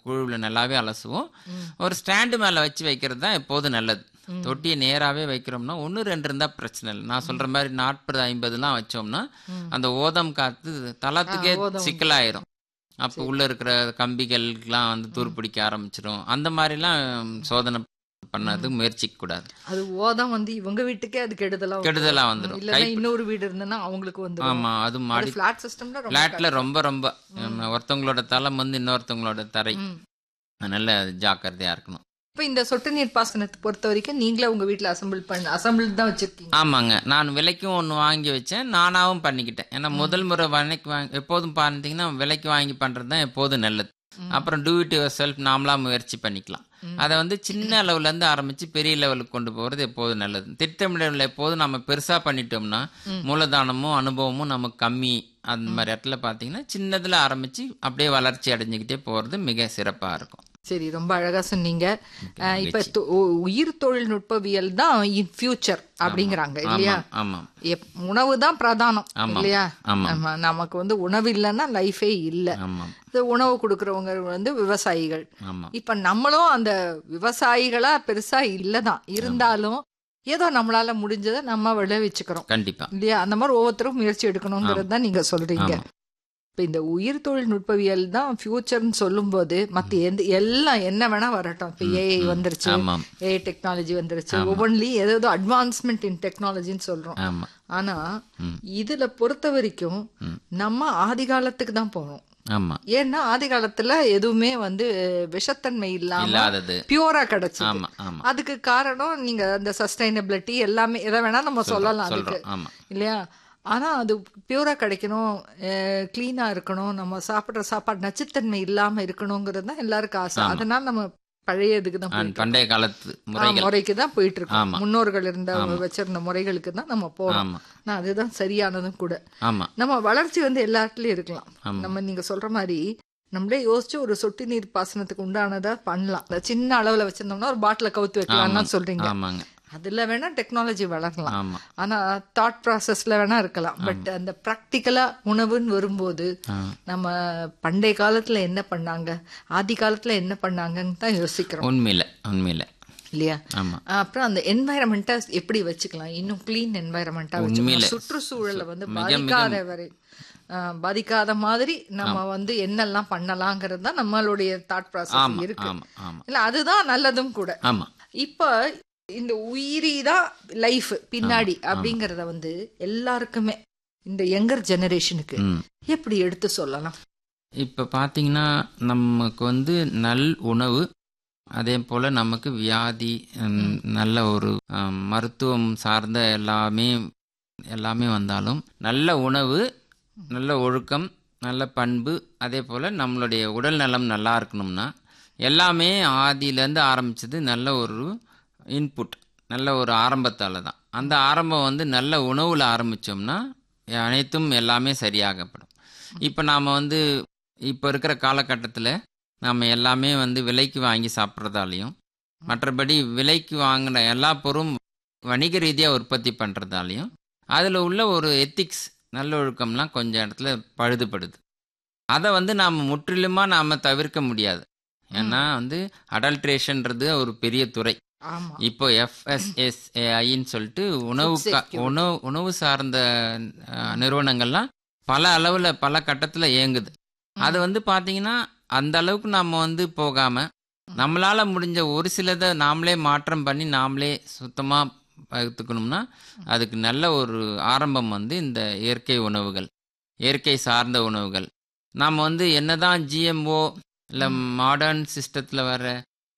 குழுவில் நல்லாவே அலசுவோம் ஒரு ஸ்டாண்டு மேலே வச்சு வைக்கிறது தான் எப்போதும் நல்லது தொட்டியை நேராகவே வைக்கிறோம்னா ஒன்று ரெண்டு இருந்தால் பிரச்சனை இல்லை நான் சொல்கிற மாதிரி நாற்பது ஐம்பதுலாம் வச்சோம்னா அந்த ஓதம் காத்து தளத்துக்கே சிக்கலாயிரும் அப்போ உள்ளே இருக்கிற கம்பிகளுக்கெல்லாம் வந்து துருப்பிடிக்க ஆரம்பிச்சிடும் அந்த மாதிரிலாம் சோதனை பண்ணது முயற்சிக்க கூடாது அது ஓதம் வந்து இவங்க வீட்டுக்கே அது கெடுதலா வந்துரும். கெடுதலா வந்துரும். இல்லைன்னா இன்னொரு வீடு இருந்ததுன்னா அவங்களுக்கு வந்து ஆமாம் அது மாடி ஃபிளாட் சிஸ்டம்ல ரொம்ப ஃப்ளாட்டில் ரொம்ப ரொம்ப நம்ம ஒருத்தவங்களோட தளம் வந்து இன்னொருத்தவங்களோட தரை ம். நல்ல ஜாக்கிரதையாக இருக்கணும் இப்ப இந்த சொட்டு நீர் பாசனத்தை பொறுத்த வரைக்கும் நீங்களே உங்க வீட்ல அசம்பிள் பண்ண அசம்பிள் தான் வச்சிருக்கீங்க ஆமாங்க நான் விலைக்கும் ஒன்று வாங்கி வச்சேன் நானாகவும் பண்ணிக்கிட்டேன் ஏன்னா முதல் முறை விலைக்கு வாங்கி எப்போதும் பார்த்தீங்கன்னா விலைக்கு வாங்கி பண்ணுறது தான் எப்போதும் நல்லது அப்புறம் டூ இட் யுவர் செல்ஃப் நாமளாக முயற்சி பண்ணிக்கலாம் அதை வந்து சின்ன அளவுலேருந்து ஆரம்பித்து பெரிய லெவலுக்கு கொண்டு போகிறது எப்போதும் நல்லது திட்டமிடல எப்போதும் நம்ம பெருசாக பண்ணிட்டோம்னா மூலதானமும் அனுபவமும் நமக்கு கம்மி அந்த மாதிரி இடத்துல பார்த்தீங்கன்னா சின்னதில் ஆரம்பித்து அப்படியே வளர்ச்சி அடைஞ்சுக்கிட்டே போகிறது மிக சிறப்பாக இருக்கும் சரி ரொம்ப அழகா சொன்னீங்க அஹ், இப்ப தொ- உ- உயிர் தொழில்நுட்பவியல் தான் இன் ஃபியூச்சர் அப்படிங்கிறாங்க இல்லையா ஆமாம் எப்- உணவு தான் பிரதானம் ஆமாம். இல்லையா ஆமாம். ஆமா, நமக்கு வந்து உணவு இல்லைன்னா லைஃபே இல்ல ஆமாம் இது உணவு கொடுக்கறவங்க வந்து விவசாயிகள் ஆமாம் இப்ப நம்மளும் அந்த விவசாயிகளா பெருசா இல்லதான் இருந்தாலும் ஏதோ நம்மளால முடிஞ்சதை நம்ம விளைவிச்சுக்கிறோம் கண்டிப்பாக இல்லையா அந்த மாதிரி ஒவ்வொருத்தரும் முயற்சி எடுக்கணுங்கிறது தான் நீங்க சொல்றீங்க ஆமாம். இப்ப இந்த உயிர் தொழில்நுட்பவியல் தான் ஃபியூச்சர்னு சொல்லும்போது மத்த எந்த எல்லாம் என்ன வேணா வரட்டும் இப்ப ஏஐ வந்துருச்சு ஆமாம் ஏஐ டெக்னாலஜி வந்துருச்சு ஒவ்வொன்றிலையும் ஏதோ அட்வான்ஸ்மெண்ட் இன் டெக்னாலஜின்னு சொல்றோம் ஆமாம் ஆனா இதுல பொறுத்த வரைக்கும் நம்ம ஆதி காலத்துக்கு தான் போறோம் ஆமாம் ஏன்னா ஆதி காலத்துல எதுவுமே வந்து விஷத்தன்மை இல்லாம இல்லாதது பியூரா கிடைச்சு ஆமாம் ஆமாம் அதுக்கு காரணம் நீங்க அந்த சஸ்டைனபிலிட்டி எல்லாமே எதை வேணா நம்ம சொல்லலாம் அதுக்கு சொல்கிறோம் ஆமாம் இல்லையா ஆனா அது பியூரா கிடைக்கணும் கிளீனா இருக்கணும் நம்ம சாப்பிடுற சாப்பாடு நச்சுத்தன்மை இல்லாம இருக்கணுங்கிறது தான் எல்லாருக்கும் ஆசை அதனால நம்ம பழைய இதுக்கு தான் போயிட்டு பண்டைய காலத்து இருக்கோம். முறைகள் முறைக்கு தான் போயிட்டு இருக்கோம் ஆமா. முன்னோர்கள் இருந்த வச்சிருந்த முறைகளுக்கு தான் நம்ம போறோம் ஆமாம் ஆனா அதுதான் சரியானதும் கூட ஆமாம் நம்ம வளர்ச்சி வந்து எல்லா இடத்துலயும் இருக்கலாம் நம்ம நீங்க சொல்ற மாதிரி நம்மளே யோசிச்சு ஒரு சொட்டு நீர் பாசனத்துக்கு உண்டானதா பண்ணலாம் இந்த சின்ன அளவுல வச்சிருந்தோம்னா ஒரு பாட்டில கவுத்து வைக்கலாம்னு சொல்றீங்க ஆமாங்க அதுல வேணா டெக்னாலஜி வளரலாம் ஆமாம் ஆனா தாட் ப்ராசஸ்ல வேணா இருக்கலாம் பட் அந்த ப்ராக்டிக்கலா உணவுன்னு வரும்போது ஆ. நம்ம பண்டைய காலத்துல என்ன பண்ணாங்க ஆதி காலத்துல என்ன பண்ணாங்கன்னு தான் யோசிக்கிறோம் உண்மையில உண்மையில இல்லையா ஆமாம் அப்புறம் அந்த என்வாயரமெண்ட்டை எப்படி வச்சுக்கலாம் இன்னும் கிளீன் என்வாயரமெண்ட்டா வச்சுக்கலாம் சுற்றுச்சூழலை வந்து பாதிக்காத வரை ஆ, பாதிக்காத மாதிரி நம்ம வந்து என்னெல்லாம் பண்ணலாங்கிறது தான் நம்மளுடைய தாட் ப்ராசஸ் இருக்கு ஆமாம் ஆமாம் இல்ல அதுதான் நல்லதும் கூட ஆமாம் இப்ப இந்த உயிரி தான் லைஃப் பின்னாடி அப்படிங்கறத வந்து எல்லாருக்குமே இந்த யங்கர் ஜெனரேஷனுக்கு ம் எப்படி எடுத்து சொல்லலாம் இப்போ பார்த்தீங்கன்னா நமக்கு வந்து நல் உணவு அதே போல் நமக்கு வியாதி ம், நல்ல ஒரு ம், மருத்துவம் சார்ந்த எல்லாமே எல்லாமே வந்தாலும் நல்ல உணவு நல்ல ஒழுக்கம் நல்ல பண்பு அதே போல் நம்மளுடைய உடல் நலம் நல்லா இருக்கணும்னா எல்லாமே ஆதியிலேருந்து ஆரம்பிச்சது நல்ல ஒரு இன்புட் நல்ல ஒரு ஆரம்பத்தால் தான் அந்த ஆரம்பம் வந்து நல்ல உணவில் ஆரம்பித்தோம்னா அனைத்தும் எல்லாமே சரியாகப்படும் இப்போ நாம் வந்து இப்போ இருக்கிற காலகட்டத்தில் நம்ம எல்லாமே வந்து விலைக்கு வாங்கி சாப்பிட்றதாலையும் மற்றபடி விலைக்கு வாங்கின எல்லா பொருளும் வணிக ரீதியாக உற்பத்தி பண்ணுறதாலையும் அதில் உள்ள ஒரு எத்திக்ஸ் நல்லொழுக்கம்லாம் கொஞ்சம் இடத்துல பழுதுபடுது அதை வந்து நாம் முற்றிலுமாக நாம் தவிர்க்க முடியாது ஏன்னா வந்து அடல்ட்ரேஷன்றது ஒரு பெரிய துறை ஆமா இப்போ எஃப்எஸ்எஸ்ஏஐன்னு சொல்லிட்டு உணவு கா- உணவு உணவு சார்ந்த அஹ், நிறுவனங்கள்லாம் பல அளவில் பல கட்டத்தில் இயங்குது அது வந்து பார்த்தீங்கன்னா அந்த அளவுக்கு நம்ம வந்து போகாம நம்மளால முடிஞ்ச ஒரு சிலதை நாமளே மாற்றம் பண்ணி நாமளே சுத்தமாக பார்த்துக்கணும்னா அதுக்கு நல்ல ஒரு ஆரம்பம் வந்து இந்த இயற்கை உணவுகள் இயற்கை சார்ந்த உணவுகள் நாம் வந்து என்னதான் ஜிஎம்ஓ இல்லை மாடர்ன் சிஸ்டத்தில் வர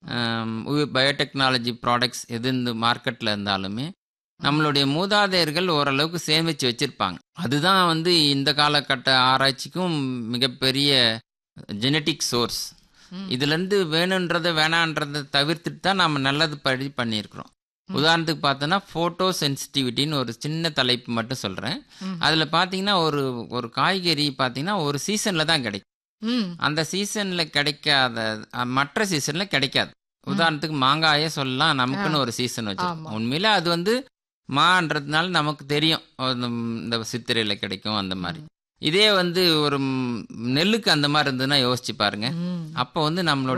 பயோடெக்னாலஜி ப்ராடக்ட்ஸ் எது இந்த மார்க்கெட்டில் இருந்தாலுமே நம்மளுடைய மூதாதையர்கள் ஓரளவுக்கு சேமித்து வச்சுருப்பாங்க அதுதான் வந்து இந்த காலகட்ட ஆராய்ச்சிக்கும் மிகப்பெரிய ஜெனட்டிக் சோர்ஸ் இதுலேருந்து வேணுன்றதை வேணான்றதை தவிர்த்துட்டு தான் நம்ம நல்லது படி பண்ணியிருக்கிறோம் உதாரணத்துக்கு பார்த்தோன்னா ஃபோட்டோ சென்சிட்டிவிட்டின்னு ஒரு சின்ன தலைப்பு மட்டும் சொல்கிறேன் அதில் பார்த்தீங்கன்னா ஒரு ஒரு காய்கறி பார்த்தீங்கன்னா ஒரு சீசனில் தான் கிடைக்கும் ம் அந்த சீசனில் கிடைக்காத அஹ், மற்ற சீசனில் கிடைக்காது உதாரணத்துக்கு மாங்காயே சொல்லலாம் நமக்குன்னு ஒரு சீசன் வச்சிருக்கோம் உண்மையில அது வந்து மான்றதுனால நமக்கு தெரியும் அது இந்த சித்திரையில் கிடைக்கும் அந்த மாதிரி இதே வந்து ஒரு ம், நெல்லுக்கு அந்த மாதிரி இருந்ததுன்னா யோசிச்சு பாருங்க ம் அப்போ வந்து நம்மளோட